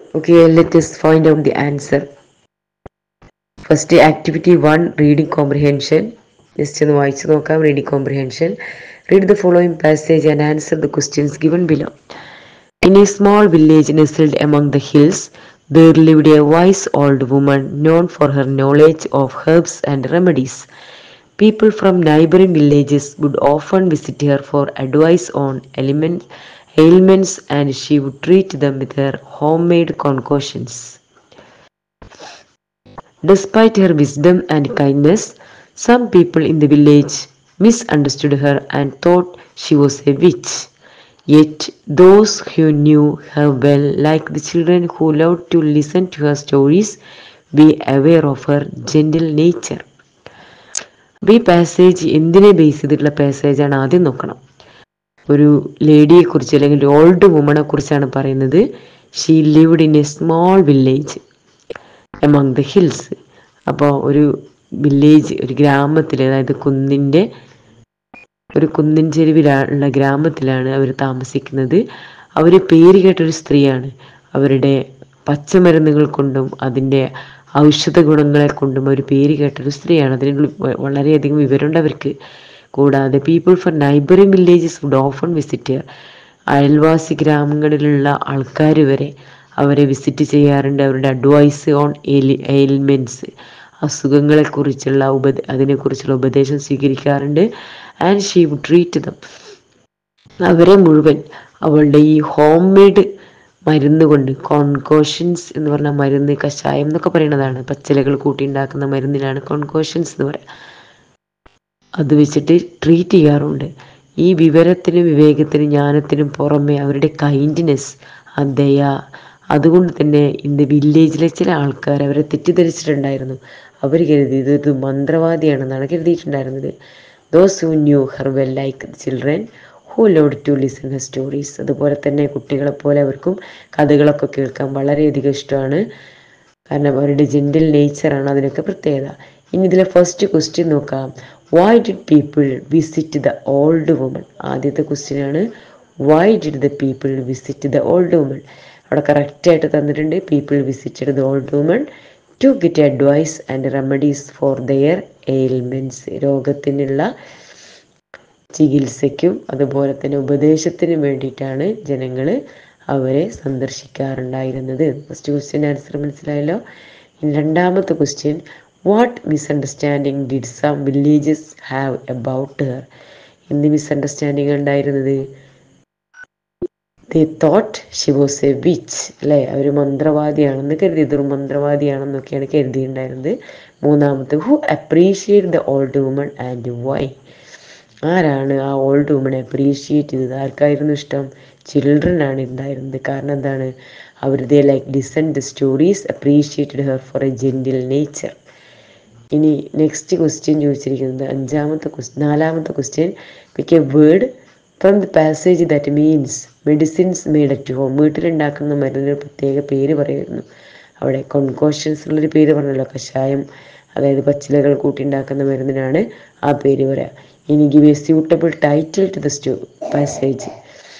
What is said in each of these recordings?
Okay, let us find out the answer. First, activity 1 reading comprehension. Just ഒന്ന് വായിച്ചു നോക്കാം reading comprehension read the following passage and answer the questions given below In a small village nestled among the hills, there lived a wise old woman known for her knowledge of herbs and remedies. People from neighboring villages would often visit her for advice on element, ailments and she would treat them with her homemade concoctions. Despite her wisdom and kindness, some people in the village misunderstood her and thought she was a witch. Yet those who knew her well, like the children who loved to listen to her stories, be aware of her gentle nature. അപ്പോൾ ഈ passage എന്തിനെ base ചെയ്തിട്ടുള്ള പാസേജാണ് ആദ്യം നോക്കണം ഒരു ലേഡിയെ കുറിച്ച് അല്ലെങ്കിൽ ഒരു ഓൾഡ് വുമണെ കുറിച്ചാണ് പറയുന്നത് she lived in a small village among the hills അപ്പോൾ ഒരു വില്ലേജ് ഒരു ഗ്രാമത്തിൽ അതായത് കുന്നിൻ്റെ ഒരു കുന്നിൻ ചെരുവിലുള്ള ഗ്രാമത്തിലാണ് അവർ താമസിക്കുന്നത് അവർ പേര് കേട്ടൊരു സ്ത്രീയാണ് അവരുടെ പച്ചമരുന്നുകൾ കൊണ്ടും അതിൻ്റെ ഔഷധ ഗുണങ്ങളെ കൊണ്ടും അവർ പേര് കേട്ടൊരു സ്ത്രീയാണ് അതിന് വളരെയധികം വിവരമുണ്ട് അവർക്ക് കൂടാതെ people for neighbouring villages would often visit അയൽവാസി ഗ്രാമങ്ങളിലുള്ള ആൾക്കാർ വരെ അവരെ വിസിറ്റ് ചെയ്യാറുണ്ട് അവരുടെ അഡ്വൈസ് ഓൺ എയിൽമെൻറ്റ്സ് അസുഖങ്ങളെക്കുറിച്ചുള്ള ഉപ അതിനെക്കുറിച്ചുള്ള ഉപദേശം സ്വീകരിക്കാറുണ്ട് and she would treat them അവരെ മുഴുവൻ അവളുടെ ഈ ഹോം മെയ്ഡ് മരുന്ന് കൊണ്ട് കോൺകോഷൻസ് എന്ന് പറഞ്ഞ മരുന്ന് കഷായം എന്നൊക്കെ പറയുന്നതാണ് പച്ചിലകൾ കൂട്ടിയുണ്ടാക്കുന്ന മരുന്നിനാണ് കോൺകോഷൻസ് എന്ന് പറയുക അത് വെച്ചിട്ട് ട്രീറ്റ് ചെയ്യാറുണ്ട് ഈ വിവരത്തിനും വിവേകത്തിനും ജ്ഞാനത്തിനും പുറമെ അവരുടെ കൈൻഡ്നെസ് ആ ദയ അതുകൊണ്ട് തന്നെ ഇന്ന് വില്ലേജിലെ ചില ആൾക്കാർ അവരെ തെറ്റിദ്ധരിച്ചിട്ടുണ്ടായിരുന്നു അവർ കരുതി ഇതൊരു മന്ത്രവാദിയാണെന്നാണ് കരുതിയിട്ടുണ്ടായിരുന്നത് those who knew her well like children who loved to listen her stories അതുപോലെ തന്നെ കുട്ടികളെപ്പോലെ അവർക്കും കഥകളൊക്കെ കേൾക്കാൻ വളരെയധികം ഇഷ്ടമാണ് കാരണം അവരുടെ ജെൻറ്റൽ നേച്ചറാണ് അതിനൊക്കെ പ്രത്യേകത ഇനി ഇതിലെ ഫസ്റ്റ് ക്വസ്റ്റ്യൻ നോക്കാം why did people visit the old woman ആദ്യത്തെ ക്വസ്റ്റ്യൻ ആണ് why did the people visit the old woman അവിടെ കറക്റ്റായിട്ട് തന്നിട്ടുണ്ട് people visited the old woman to get advice and remedies for their ailments രോഗത്തിനുള്ള ചികിത്സയ്ക്കും അതുപോലെ തന്നെ ഉപദേശത്തിനും വേണ്ടിയിട്ടാണ് ജനങ്ങൾ അവരെ സന്ദർശിക്കാറുണ്ടായിരുന്നത് ഫസ്റ്റ് ക്വസ്റ്റ്യൻ ആൻസർ മനസ്സിലായല്ലോ ഇനി രണ്ടാമത്തെ question what misunderstanding did some villages have about her എന്ത് മിസ്അണ്ടർസ്റ്റാൻഡിങ് ഉണ്ടായിരുന്നത് they thought she was a witch അല്ലേ അവർ മന്ത്രവാദിയാണെന്ന് കരുതി ഇതൊരു മന്ത്രവാദിയാണെന്നൊക്കെയാണ് കരുതിയിട്ടുണ്ടായിരുന്നത് മൂന്നാമത്തെ who appreciate the old woman and why ആരാണ് ആ ഓൾഡ് വുമണെ അപ്രീഷിയേറ്റ് ചെയ്തത് ആർക്കായിരുന്നു ഇഷ്ടം ചിൽഡ്രൻ ആണ് ഉണ്ടായിരുന്നത് കാരണം എന്താണ് അവർ they like listen the stories appreciated her for a gentle nature ഇനി നെക്സ്റ്റ് ക്വസ്റ്റ്യൻ ചോദിച്ചിരിക്കുന്നത് അഞ്ചാമത്തെ ക്വസ്റ്റ്യൻ നാലാമത്തെ question pick a word from the passage that means medicines made at home വീട്ടിലുണ്ടാക്കുന്ന മരുന്നിന് പ്രത്യേക പേര് പറയുന്നു അവിടെ കോൺകോഷൻസ് ഉള്ളൊരു പേര് പറഞ്ഞല്ലോ കഷായം അതായത് പച്ചിലകൾ കൂട്ടിയുണ്ടാക്കുന്ന മരുന്നിനാണ് ആ പേര് പറയുക ഇനി give a suitable title to the സ്റ്റോ പാസേജ്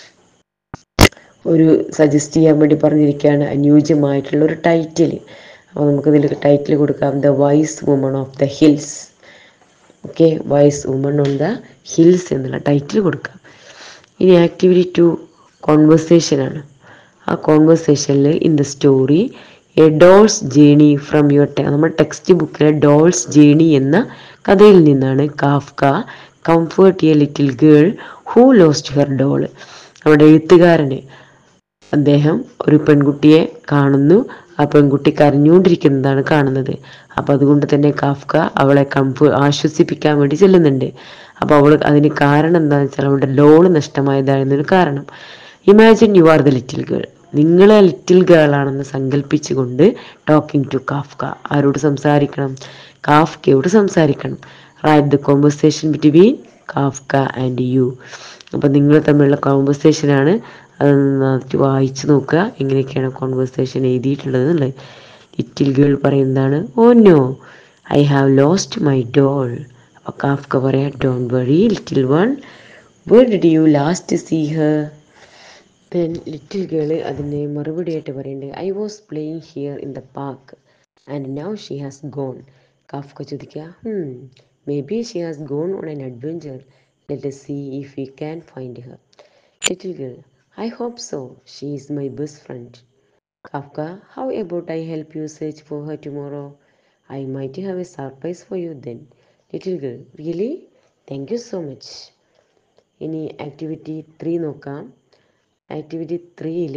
ഒരു സജസ്റ്റ് ചെയ്യാൻ വേണ്ടി പറഞ്ഞിരിക്കുകയാണ് അനുയോജ്യമായിട്ടുള്ള ഒരു ടൈറ്റിൽ അപ്പോൾ നമുക്കിതിൽ ടൈറ്റിൽ കൊടുക്കാം the wise woman of the hills okay wise woman on the hills എന്നുള്ള ടൈറ്റിൽ കൊടുക്കാം ഇനി ആക്ടിവിറ്റി ടു കോൺവെർസേഷൻ ആണ് ആ കോൺവെർസേഷനിൽ in the story a doll's journey from your നമ്മുടെ ടെക്സ്റ്റ് ബുക്കിലെ ഡോൾസ് ജേണി എന്ന കഥയിൽ നിന്നാണ് Kafka comfort a little girl who lost her doll നമ്മുടെ എഴുത്തുകാരന് അദ്ദേഹം ഒരു പെൺകുട്ടിയെ കാണുന്നു ആ പെൺകുട്ടി കരഞ്ഞുകൊണ്ടിരിക്കുന്നതാണ് കാണുന്നത് അപ്പം അതുകൊണ്ട് തന്നെ കാഫ്ക അവളെ കംഫ ആശ്വസിപ്പിക്കാൻ വേണ്ടി ചെല്ലുന്നുണ്ട് അപ്പോൾ അവൾ അതിന് കാരണം എന്താണെന്ന് വെച്ചാൽ അവളുടെ ഡോള് നഷ്ടമായതായിരുന്നൊരു കാരണം imagine you are the little girl നിങ്ങൾ ലിറ്റിൽ ഗേൾ ആണെന്ന് സങ്കല്പിച്ചുകൊണ്ട് ടോക്കിംഗ് ടു കാഫ്ക ആരോട് സംസാരിക്കണം കാഫ്കയോട് സംസാരിക്കണം write the conversation between Kafka and you അപ്പം നിങ്ങൾ തമ്മിലുള്ള കോൺവെർസേഷനാണ് അതൊന്ന് വായിച്ചു നോക്കുക എങ്ങനെയൊക്കെയാണ് കോൺവെർസേഷൻ എഴുതിയിട്ടുള്ളത് എന്നുള്ളത് ലിറ്റിൽ ഗേൾ പറയുന്നതാണ് oh no I have lost my doll അപ്പോൾ കാഫ്ക പറയാം don't worry little one where did you last see her then little girl അതിന് മറുപടിയായിട്ട് പറയുന്നുണ്ട് I was playing here in the park and now she has gone Kafka ചോദിക്കുക hmm maybe she has gone on an adventure let see if you can find her little girl I hope so she is my best front Kafka, how about I help you search for her tomorrow? I might have a surprise for you then. Little girl, really? Thank you so much. ഇനി activity three നോക്കാം activity ത്രീയിൽ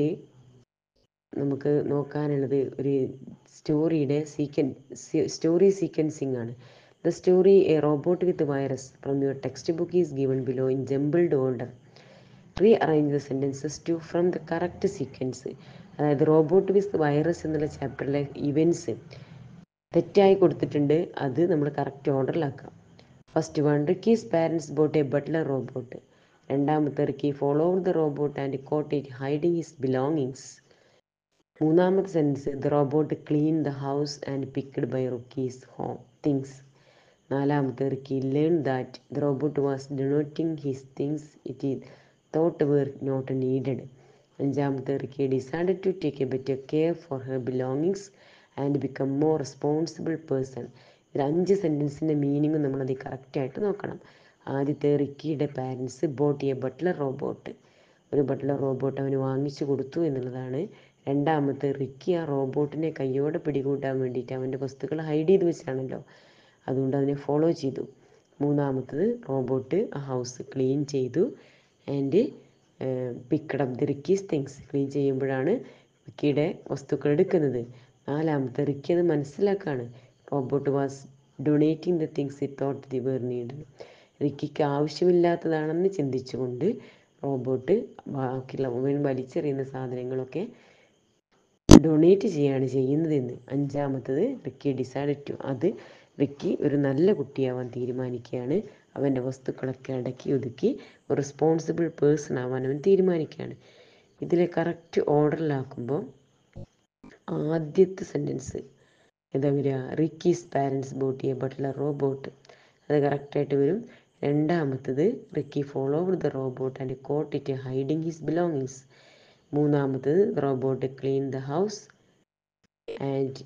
നമുക്ക് നോക്കാനുള്ളത് ഒരു സ്റ്റോറിയുടെ സീക്വൻ story sequencing ആണ് the story a robot with virus from your text book is given below in jumbled order rearrange the sentences to from the correct sequence അതായത് റോബോട്ട് വിത്ത് വൈറസ് എന്നുള്ള ചാപ്റ്ററിലെ ഇവൻറ്റ്സ് തെറ്റായി കൊടുത്തിട്ടുണ്ട് അത് നമ്മൾ correct ഓർഡറിലാക്കാം first one Ricky's parents bought a butler robot രണ്ടാമത്തെ Ricky follow the robot and caught it hiding his belongings മൂന്നാമത്തെ sentence the robot clean the house and picked by Ricky's home things നാലാമത്തെ Ricky learn that the robot was donating his things it ഈ thought were not needed അഞ്ചാമത്തെ Ricky decide to take a better care for her belongings and become more responsible person ഇതിൽ അഞ്ച് സെൻറ്റൻസിൻ്റെ meaning നമ്മളത് കറക്റ്റായിട്ട് നോക്കണം ആദ്യത്തെ റിക്കിയുടെ parents bought a butler robot ഒരു ബട്ട്ലർ റോബോട്ട് അവന് വാങ്ങിച്ചു കൊടുത്തു എന്നുള്ളതാണ് രണ്ടാമത്തെ റിക്കി ആ റോബോട്ടിനെ കയ്യോടെ പിടികൂട്ടാൻ വേണ്ടിയിട്ട് അവൻ്റെ വസ്തുക്കൾ ഹൈഡ് ചെയ്ത് വെച്ചാണല്ലോ അതുകൊണ്ട് അതിനെ ഫോളോ ചെയ്തു മൂന്നാമത്തത് റോബോട്ട് ആ ഹൗസ് ക്ലീൻ ചെയ്തു and picked up the Ricky's things clean ചെയ്യുമ്പോഴാണ് റിക്കിയുടെ വസ്തുക്കൾ എടുക്കുന്നത് നാലാമത്തെ റിക്കി അത് മനസ്സിലാക്കാണ് robot was donating the things it thought the were need റിക്കിക്ക് ആവശ്യമില്ലാത്തതാണെന്ന് ചിന്തിച്ചുകൊണ്ട് റോബോട്ട് ബാക്കിയുള്ള അവൻ വലിച്ചെറിയുന്ന സാധനങ്ങളൊക്കെ ഡൊണേറ്റ് ചെയ്യാണ് ചെയ്യുന്നതെന്ന് അഞ്ചാമത്തത് റിക്കി ഡിസൈഡ് ടു അത് റിക്കി ഒരു നല്ല കുട്ടിയാവാൻ തീരുമാനിക്കുകയാണ് അവൻ്റെ വസ്തുക്കളൊക്കെ അടക്കി ഒതുക്കി ഒരു റെസ്പോൺസിബിൾ പേഴ്സൺ ആവാൻ അവൻ തീരുമാനിക്കുകയാണ് ഇതിലെ കറക്റ്റ് ഓർഡറിലാക്കുമ്പോൾ ആദ്യത്തെ സെൻറ്റൻസ് എന്താ വരിക Ricky's parents bought a butler robot അത് കറക്റ്റായിട്ട് വരും രണ്ടാമത്തത് Ricky follow the robot and caught it hiding his belongings മൂന്നാമത്തത് robot clean the house and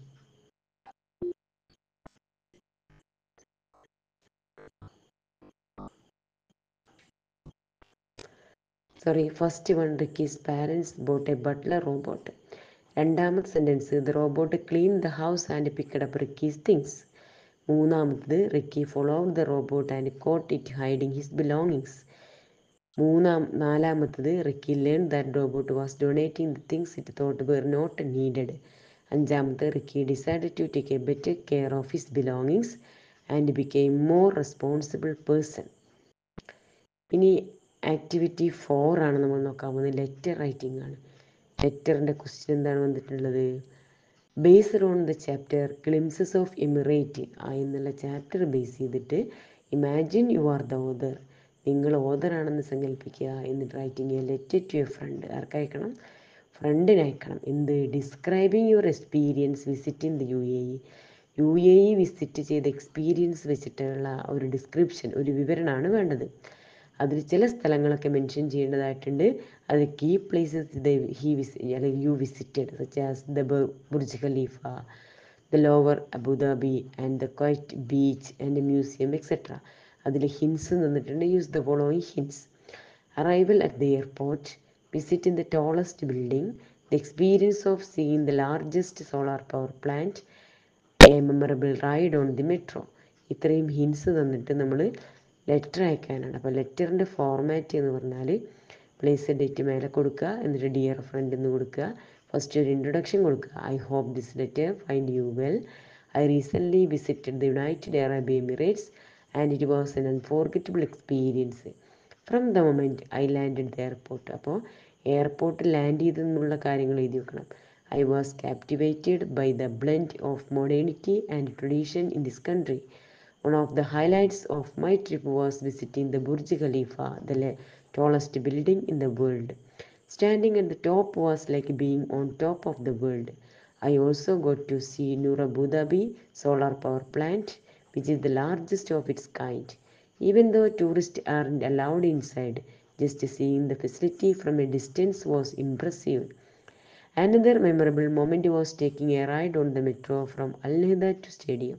sorry first one Ricky's parents bought a butler robot രണ്ടാമത്തെ sentence the robot clean the house and picked up Ricky's things മൂന്നാമത്തത് Ricky follow the robot and caught it hiding his belongings മൂന്നാം നാലാമത്തത് Ricky learn that robot was donating the things it thought were not needed അഞ്ചാമത്തെ Ricky decide to take a better care of his belongings and became more responsible person ഇനി activity four ആണ് നമ്മൾ നോക്കാൻ പോകുന്നത് letter writing ആണ് ലെറ്ററിൻ്റെ question എന്താണ് വന്നിട്ടുള്ളത് based on the chapter glimpses of emirate ആ എന്നുള്ള ചാപ്റ്റർ ബേസ് ചെയ്തിട്ട് imagine you are the author നിങ്ങൾ ഓദറാണെന്ന് സങ്കല്പിക്കുക എന്നിട്ട് writing a letter to a friend ആർക്കയക്കണം ഫ്രണ്ടിന് അയക്കണം എന്ത് describing your experience visiting the U A E U A E visit ചെയ്ത എക്സ്പീരിയൻസ് വെച്ചിട്ടുള്ള ഒരു ഡിസ്ക്രിപ്ഷൻ ഒരു വിവരണമാണ് വേണ്ടത് അതിൽ ചില സ്ഥലങ്ങളൊക്കെ മെൻഷൻ ചെയ്യേണ്ടതായിട്ടുണ്ട് അത് കീ പ്ലേസസ് ഹി വിസി അല്ലെങ്കിൽ you visited such as the Burj Khalifa the Louvre Abu Dhabi and the quiet beach and museum etcetera അതിൽ ഹിൻസ് തന്നിട്ടുണ്ട് use the following hints arrival at the airport visit in the tallest building the experience of seeing the largest solar power plant a memorable ride on the metro ഇത്രയും hints തന്നിട്ട് നമ്മൾ letter അയക്കാനാണ് അപ്പോൾ ലെറ്ററിൻ്റെ format എന്ന് പറഞ്ഞാൽ place date മേലെ കൊടുക്കുക എന്നിട്ട് dear friend എന്ന് കൊടുക്കുക ഫസ്റ്റ് ഒരു ഇൻട്രൊഡക്ഷൻ കൊടുക്കുക I hope this letter find you well I recently visited the United Arab Emirates and it was an unforgettable experience from the moment I landed the airport അപ്പോൾ എയർപോർട്ടിൽ land ചെയ്തെന്നുള്ള കാര്യങ്ങൾ എഴുതി വെക്കണം I was captivated by the blend of modernity and tradition in this country. One of the highlights of my trip was visiting the Burj Khalifa, the la- tallest building in the world. Standing at the top was like being on top of the world. I also got to see Noor Abu Dhabi solar power plant, which is the largest of its kind. Even though tourists aren't allowed inside, Just seeing the facility from a distance was impressive. Another memorable moment was taking a ride on the metro from Al Nahda to Stadium.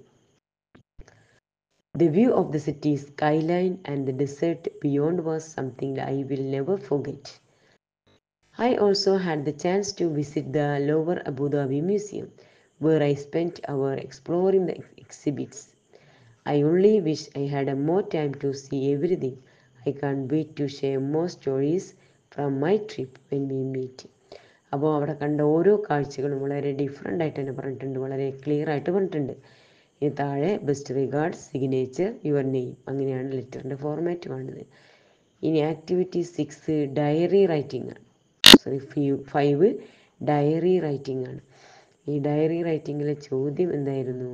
The view of the city skyline and the desert beyond was something I will never forget. I also had the chance to visit the Lower Abu Dhabi Museum, where I spent hour exploring the ex- exhibits. I only wish I had a more time to see everything. I can't wait to share more stories from my trip when we meet. അപ്പോൾ അവിടെ കണ്ട ഓരോ കാഴ്ചകളും വളരെ different ആയിട്ട് തന്നെ പറഞ്ഞിട്ടുണ്ട് വളരെ ക്ലിയർ ആയിട്ട് പറഞ്ഞിട്ടുണ്ട് ഇനി താഴെ best regard signature your name അങ്ങനെയാണ് ലെറ്ററിൻ്റെ ഫോർമാറ്റ് വേണ്ടത് ഇനി ആക്ടിവിറ്റി സിക്സ് ഡയറി റൈറ്റിംഗ് ആണ് സോറി ഫൈവ് ഡയറി റൈറ്റിംഗ് ആണ് ഈ ഡയറി റൈറ്റിങ്ങിലെ ചോദ്യം എന്തായിരുന്നു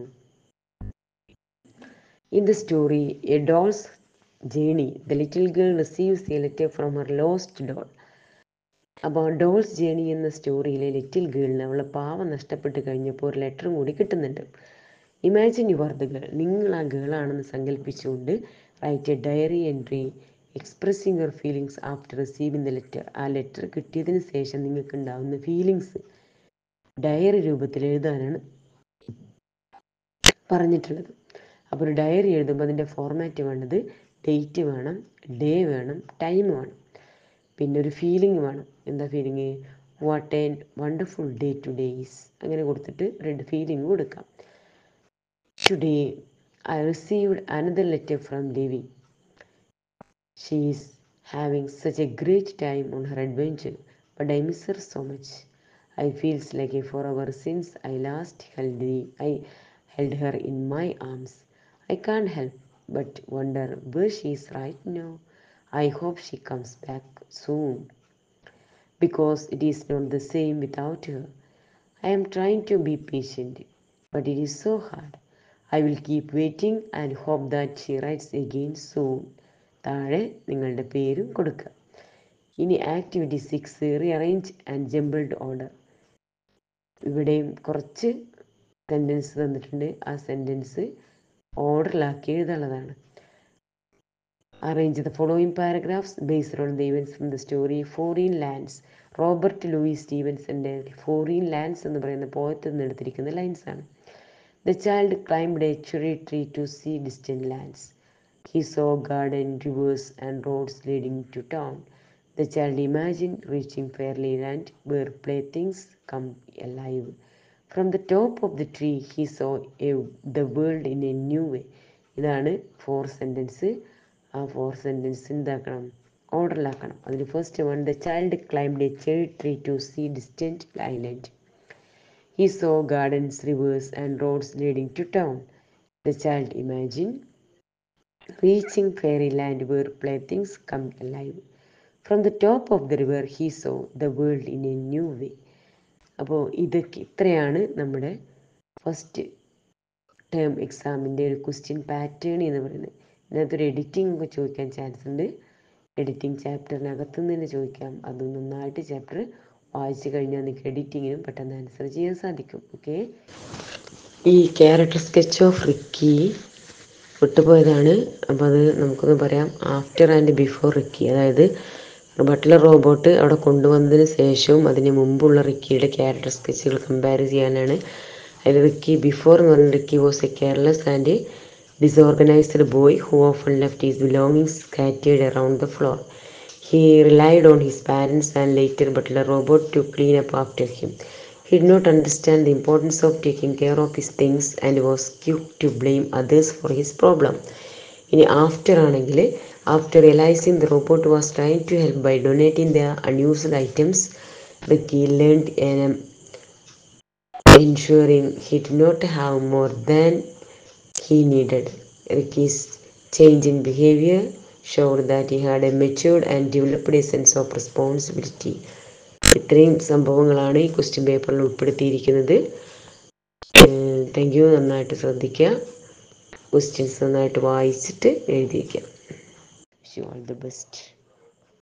In the story, A Doll's Journey, the little girl receives a letter from her lost doll. അപ്പോൾ ഡോൾസ് ജേണി എന്ന സ്റ്റോറിയിലെ ലിറ്റിൽ ഗേളിന് അവളെ പാവം നഷ്ടപ്പെട്ട് കഴിഞ്ഞപ്പോൾ ഒരു ലെറ്ററും കൂടി കിട്ടുന്നുണ്ട് imagine you are the girl നിങ്ങൾ ആ ഗേളാണെന്ന് സങ്കല്പിച്ചുകൊണ്ട് write a diary entry expressing your feelings after receiving the letter ആ ലെറ്റർ കിട്ടിയതിന് ശേഷം നിങ്ങൾക്ക് ഉണ്ടാകുന്ന ഫീലിങ്സ് ഡയറി രൂപത്തിൽ എഴുതാനാണ് പറഞ്ഞിട്ടുള്ളത് അപ്പോൾ ഒരു ഡയറി എഴുതുമ്പോൾ അതിൻ്റെ ഫോർമാറ്റ് വേണ്ടത് ഡേറ്റ് വേണം ഡേ വേണം ടൈം വേണം പിന്നെ ഒരു ഫീലിംഗ് വേണം എന്താ feeling what a wonderful day two days അങ്ങനെ കൊടുത്തിട്ട് രണ്ട് ഫീലിംഗ് കൊടുക്കാം today I received another letter from Livy she is having such a great time on her adventure but I miss her so much I feels like a forever since I last held I held her in my arms. I can't help but wonder where she is right now. I hope she comes back soon because it is not the same without her. I am trying to be patient, but it is so hard. I will keep waiting and hope that she writes again soon. താഴെ നിങ്ങളുടെ പേരും കൊടുക്കുക ഇനി activity six rearrange and jumbled order ഇവിടെയും കുറച്ച് sentence തന്നിട്ടുണ്ട് ആ sentence ഓർഡറിലാക്കി എഴുതാനുള്ളതാണ് arrange the following paragraphs based on the events from the story foreign lands Robert Louis സ്റ്റീവൻസിൻ്റെ ഫോറിൻ ലാൻഡ്സ് എന്ന് പറയുന്ന പോയത്തിൽ നിന്ന് എടുത്തിരിക്കുന്ന ലൈൻസ് ആണ് the child climbed a cherry tree to see distant lands he saw garden rivers and roads leading to town the child imagine reaching fairly land where play things come alive from the top of the tree he saw a the world in a new way ഇതാണ് four sentence ആ four sentence എന്താക്കണം ഓർഡറിലാക്കണം അതിൽ first one the child climbed a cherry tree to see distant island he saw gardens rivers and roads leading to town the child imagine reaching fairy land where play things come live from the top of the river he saw the world in a new way അപ്പോൾ ഇതൊക്കെ ഇത്രയാണ് നമ്മുടെ first term എക്സാമിൻ്റെ ഒരു question pattern എന്ന് പറയുന്നത് ഇതിനകത്തൊരു editing ഒക്കെ ചോദിക്കാൻ ചാൻസ് ഉണ്ട് എഡിറ്റിംഗ് ചാപ്റ്ററിനകത്ത് നിന്ന് തന്നെ ചോദിക്കാം അത് നന്നായിട്ട് ചാപ്റ്റർ വായിച്ചു കഴിഞ്ഞാൽ നിങ്ങൾക്ക് എഡിറ്റിങ്ങിനും പെട്ടെന്ന് ആൻസർ ചെയ്യാൻ സാധിക്കും ഓക്കെ ഈ ക്യാരക്ടർ സ്കെച്ച് ഓഫ് റിക്കി വിട്ടുപോയതാണ് അപ്പോൾ അത് നമുക്കൊന്ന് പറയാം ആഫ്റ്റർ ആൻഡ് ബിഫോർ റിക്കി അതായത് ബട്ട്ലർ റോബോട്ട് അവിടെ കൊണ്ടുവന്നതിന് ശേഷവും അതിന് മുമ്പുള്ള റിക്കിയുടെ ക്യാരക്ടർ സ്കെച്ചുകൾ കമ്പയർ ചെയ്യാനാണ് അതിൽ റിക്കി ബിഫോർ എന്ന് പറയുന്ന Ricky was a careless and disorganised boy who often left his belongings scattered around the floor he relied on his parents and later butler robot to clean up after him He did not understand the importance of taking care of his things and was quick to blame others for his problem. ഇനി after ആണെങ്കിൽ after realising the robot was trying to help by donating the unused items Ricky learned ensuring he did not have more than he needed. Ricky's change in behavior showed that he had a matured and developed a sense of responsibility. ഇത്രയും സംഭവങ്ങളാണ് ഈ question പേപ്പറിൽ ഉൾപ്പെടുത്തിയിരിക്കുന്നത് thank you നന്നായിട്ട് ശ്രദ്ധിക്കുക questions നന്നായിട്ട് വായിച്ചിട്ട് എഴുതിയിരിക്കുക wish you all the best